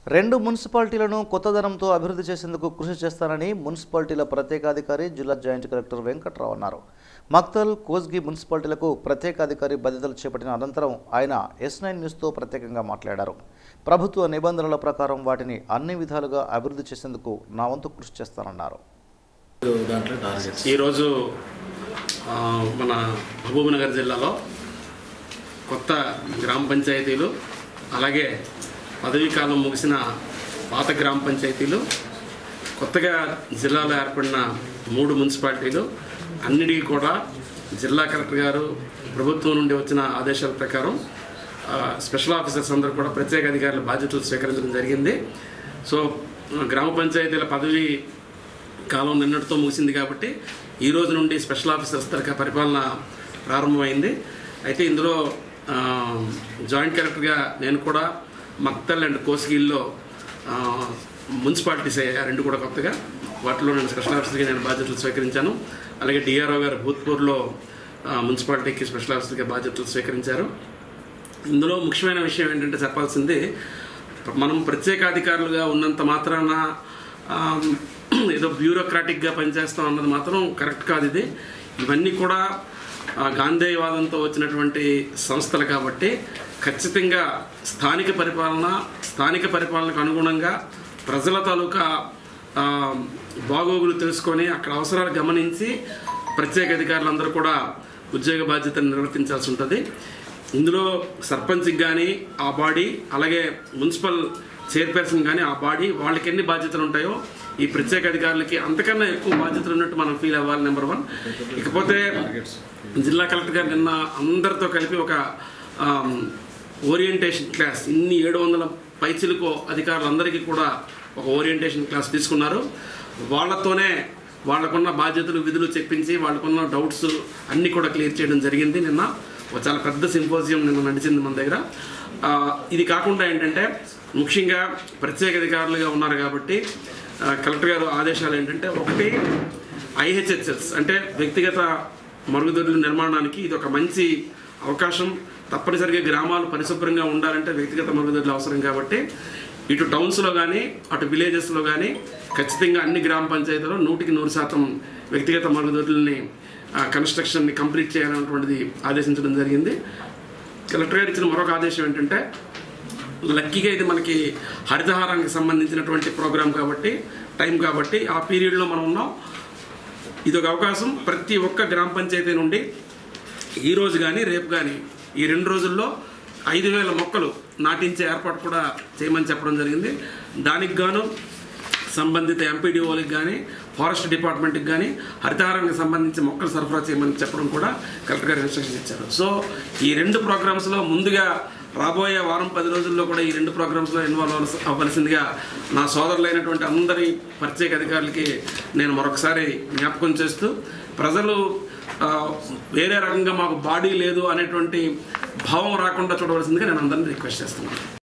రెండు మున్సిపాలిటీలను కొత్తదనంతో అభివృద్ధి చేసేందుకు కృషి చేస్తానని మున్సిపాలిటీల ప్రత్యేకాధికారి జిల్లా జాయింట్ కలెక్టర్ వెంకట్రావు అన్నారు మక్తల్ కోస్గి మున్సిపాలిటీలకు ప్రత్యేకాధికారి బాధ్యతలు చేపట్టిన అనంతరం ఆయన ఎస్ నైన్ న్యూస్తో ప్రత్యేకంగా మాట్లాడారు ప్రభుత్వ నిబంధనల ప్రకారం వాటిని అన్ని విధాలుగా అభివృద్ధి చేసేందుకు నా వంతు కృషి చేస్తానన్నారు దాంట్లో టార్గెట్స్ ఈరోజు ఆ, మన మహబూబ్నగర్ జిల్లాలో కొత్త గ్రామ పంచాయతీలు అలాగే పదవీ కాలం ముగిసిన పాత గ్రామ పంచాయతీలు కొత్తగా జిల్లాలో ఏర్పడిన మూడు మున్సిపాలిటీలు అన్నిటికీ కూడా జిల్లా కలెక్టర్ గారు ప్రభుత్వం నుండి వచ్చిన ఆదేశాల ప్రకారం ఆ, స్పెషల్ ఆఫీసర్స్ అందరూ కూడా ప్రత్యేక అధికారుల బాధ్యతలు స్వీకరించడం జరిగింది సో ఆ, గ్రామ పంచాయతీల పదవి కాలం నిన్నటితో ముగిసింది కాబట్టి ఈ రోజు నుండి స్పెషల్ ఆఫీసర్స్ తరగ పరిపాలన ప్రారంభమైంది అయితే ఇందులో ఆ, జాయింట్ కలెక్టర్గా నేను కూడా మక్తల్ అండ్ కోసిగిల్లో ఆ, మున్సిపాలిటీస్ అయ్యాయి రెండు కూడా కొత్తగా వాటిలో నేను స్పెషల్ ఆఫీసర్గా నేను బాధ్యతలు స్వీకరించాను అలాగే డిఆర్ఓ గారు భూత్పూర్లో ఆ, మున్సిపాలిటీకి స్పెషల్ ఆఫీసర్గా బాధ్యతలు స్వీకరించారు ఇందులో ముఖ్యమైన విషయం ఏంటంటే చెప్పాల్సింది మనం ప్రత్యేకాధికారులుగా ఉన్నంత మాత్రాన ఆమ్, ఏదో బ్యూరోక్రాటిక్గా పనిచేస్తాం అన్నది మాత్రం కరెక్ట్ కాదు ఇది ఇవన్నీ కూడా ఆ, గాంధేయవాదంతో వచ్చినటువంటి సంస్థలు కాబట్టి ఖచ్చితంగా స్థానిక పరిపాలన స్థానిక పరిపాలనకు అనుగుణంగా ప్రజల తాలూకా ఆ, బాగోగులు తెలుసుకొని అక్కడ అవసరాలు గమనించి ప్రత్యేక అధికారులందరూ కూడా ఉద్యోగ బాధ్యతను నిర్వర్తించాల్సి ఉంటుంది ఇందులో సర్పంచ్కి కానీ ఆ బాడీ అలాగే మున్సిపల్ చైర్పర్సన్ కానీ ఆ బాడీ వాళ్ళకి ఎన్ని బాధ్యతలు ఉంటాయో ఈ ప్రత్యేక అధికారులకి అంతకన్నా ఎక్కువ బాధ్యతలు ఉన్నట్టు మనం ఫీల్ అవ్వాలి నెంబర్ వన్ ఇకపోతే జిల్లా కలెక్టర్ గారు నిన్న అందరితో కలిపి ఒక ఆమ్, ఓరియంటేషన్ క్లాస్ ఇన్ని ఏడు వందల పైచిలకు అధికారులందరికీ కూడా ఒక ఓరియంటేషన్ క్లాస్ తీసుకున్నారు వాళ్ళతోనే వాళ్ళకున్న బాధ్యతలు విధులు చెప్పించి వాళ్ళకున్న డౌట్స్ అన్నీ కూడా క్లియర్ చేయడం జరిగింది నిన్న ఒక చాలా పెద్ద సింపోజియం నిన్న నడిచింది మన దగ్గర ఆ, ఇది కాకుండా ఏంటంటే ముఖ్యంగా ప్రత్యేక అధికారులుగా ఉన్నారు కాబట్టి ఆ, కలెక్టర్ గారు ఆదేశాలు ఏంటంటే ఒకటి ఐహెచ్హెచ్ఎస్ అంటే వ్యక్తిగత మరుగుదొడ్ల నిర్మాణానికి ఇది ఒక మంచి అవకాశం తప్పనిసరిగా గ్రామాలు పరిశుభ్రంగా ఉండాలంటే వ్యక్తిగత మరుగుదొడ్లు అవసరం కాబట్టి ఇటు టౌన్స్లో కానీ అటు విలేజెస్లో కానీ ఖచ్చితంగా అన్ని గ్రామ పంచాయతీలో నూటికి నూరు శాతం వ్యక్తిగత మరుగుదొడ్లని కన్స్ట్రక్షన్ని కంప్లీట్ చేయాలన్నటువంటిది ఆదేశించడం జరిగింది కలెక్టర్ గారు ఇచ్చిన మరొక ఆదేశం ఏంటంటే లక్కీగా ఇది మనకి హరితహారానికి సంబంధించినటువంటి ప్రోగ్రాం కాబట్టి టైం కాబట్టి ఆ పీరియడ్లో మనం ఉన్నాం ఇది ఒక అవకాశం ప్రతి ఒక్క గ్రామ పంచాయతీ నుండి ఈ రోజు కానీ రేపు కానీ ఈ రెండు రోజుల్లో ఐదు వేల మొక్కలు నాటించే ఏర్పాటు కూడా చేయమని చెప్పడం జరిగింది దానికి గాను సంబంధిత ఎంపీడీఓలకు కానీ ఫారెస్ట్ డిపార్ట్మెంట్కి కానీ హరితహారానికి సంబంధించి మొక్కలు సరఫరా చేయమని చెప్పడం కూడా కలెక్టర్ గారు ఇన్స్ట్రక్షన్ ఇచ్చారు సో ఈ రెండు ప్రోగ్రామ్స్లో ముందుగా రాబోయే వారం పది రోజుల్లో కూడా ఈ రెండు ప్రోగ్రామ్స్లో ఇన్వాల్వ్ అవ్వాల్సి- అవ్వాల్సిందిగా నా సోదరులైనటువంటి అందరి ప్రత్యేక అధికారులకి నేను మరొకసారి జ్ఞాపకం చేస్తూ ప్రజలు ఆ, వేరే రకంగా మాకు బాడీ లేదు అనేటువంటి భావం రాకుండా చూడవలసిందిగా నేను అందరినీ రిక్వెస్ట్ చేస్తున్నాను